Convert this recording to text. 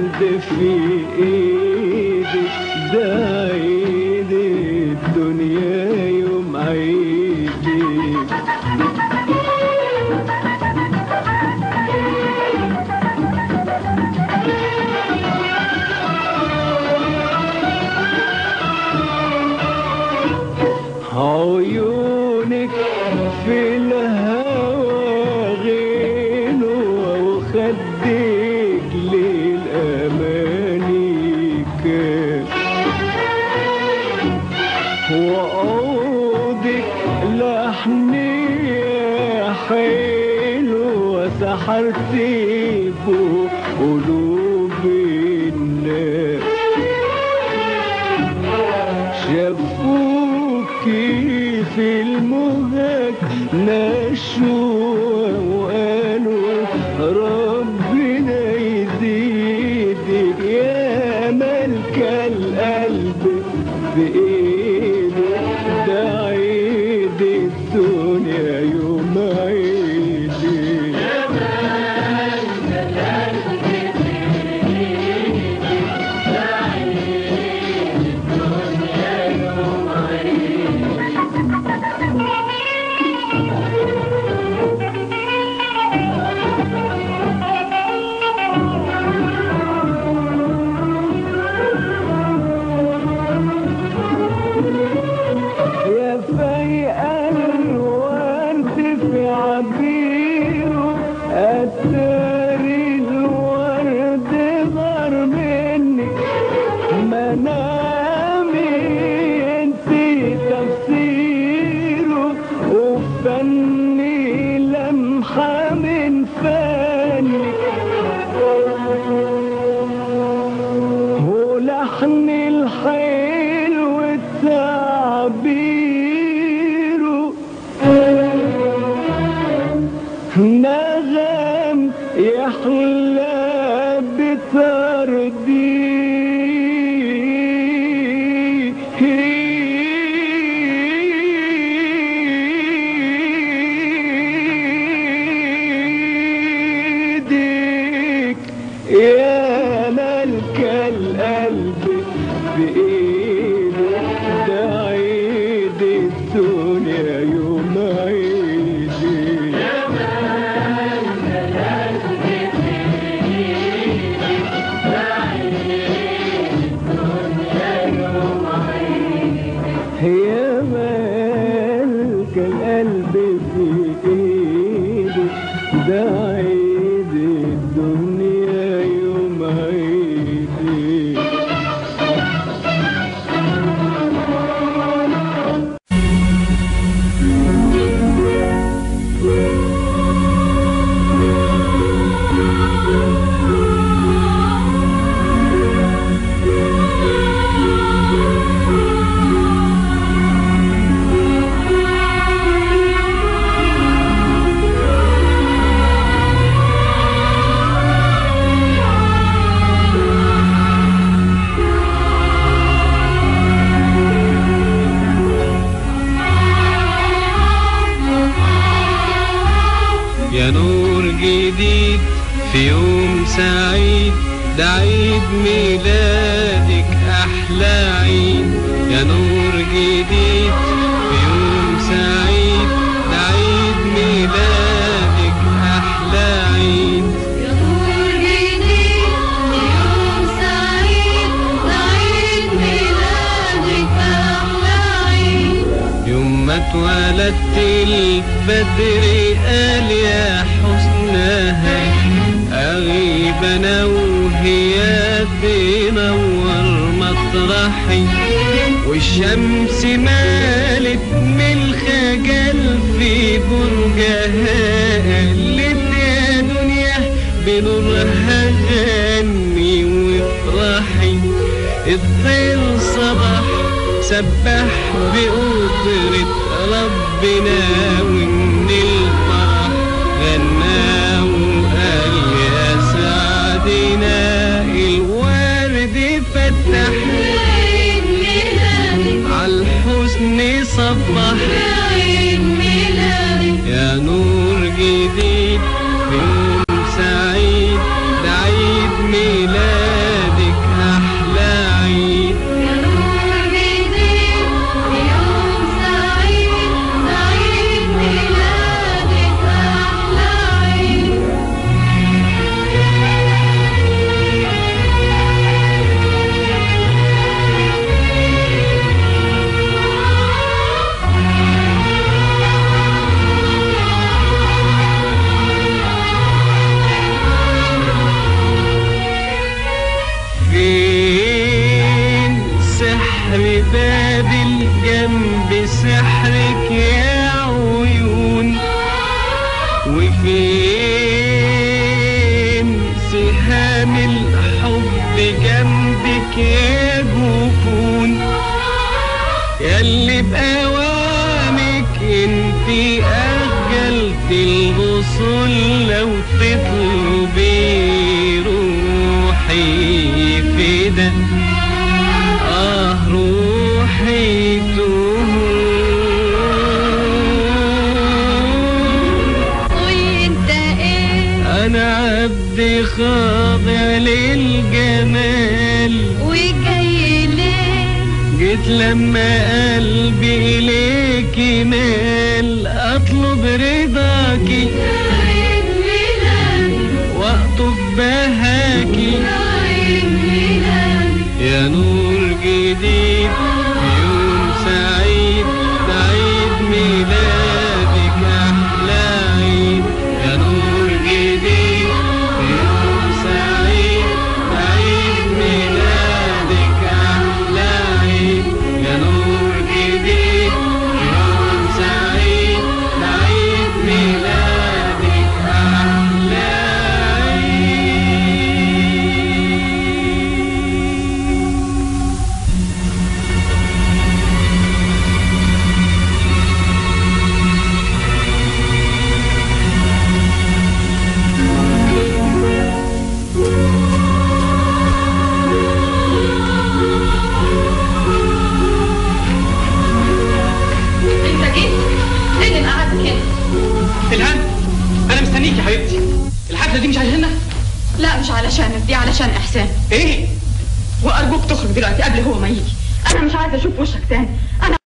ورد في ايدي ده عيد الدنيا يوم عيدي عيونك في الهوى غنوة وخدك للأماني كان وعودك لحنية حلوة سحرتي قلوب الناس شافوكي في المهاج نشوة وقالوا ربنا يزيدك يا ملك القلب في ايدك ده عيد الدنيا يوم عيدي يا فايق الورد في عبيره أتاري الورد غار مني منامي انتي تفسيره وفني لمحة من فنك ولحن الحلو التعبير نغم يحلى بترديدك يا ملك القلب بإيدك ده عيد الدنيا يوم عيدي يا ملك القلب في ايدي ده عيد الدنيا يوم عيدي يا نور جديد في يوم سعيد ده عيد ميلادك أحلى عيد يا نور جديد في يوم سعيد ده عيد ميلادك أحلى عيد يا نور جديد يوم سعيد عيد ميلادك أحلى عيد يوم ما اتولدت البدر قال يا حسنها أغيب أنا وهي تنور مطرحي والشمس مالت من الخجل في برجها قالت يا دنيا بنورها غني وافرحي الطير صبح سبح بقدرة ربنا وإن الفرح غنى وقال يا سعدنا الورد فتح عيد ميلادك عالحزن صبح عيد ميلادك يا نور جديد في يوم سعيد ده عيد ميلاد جنب سحرك يا عيون وفين سهام الحب جنبك يا جفون ياللي بأوامك انتي أجلت الوصول لو تطلبي روحي فدا آه روحي تهون قولي انت ايه أنا عبد خاضع للجمال وجاي ليه جيت لما قلبي إليك مال أطلب رضاكي عيد ميلادي وأطب بهاكي عيد ميلادي يا نور جديد يوم سعيد سعيد ميلادك أحلى عيد يا نور جديد يوم سعيد سعيد ميلادك أحلى عيد يا نور جديد يوم سعيد سعيد ميلادك أحلى عيد انت جيت ايه اللي مقعدك هنا الهان انا مستنيك يا حبيبتي الحفله دي مش عشاننا لا مش علشانك دي علشان احسان ايه وارجوك تخرج دلوقتي قبل هو ما يجي انا مش عايزه اشوف وشك تاني انا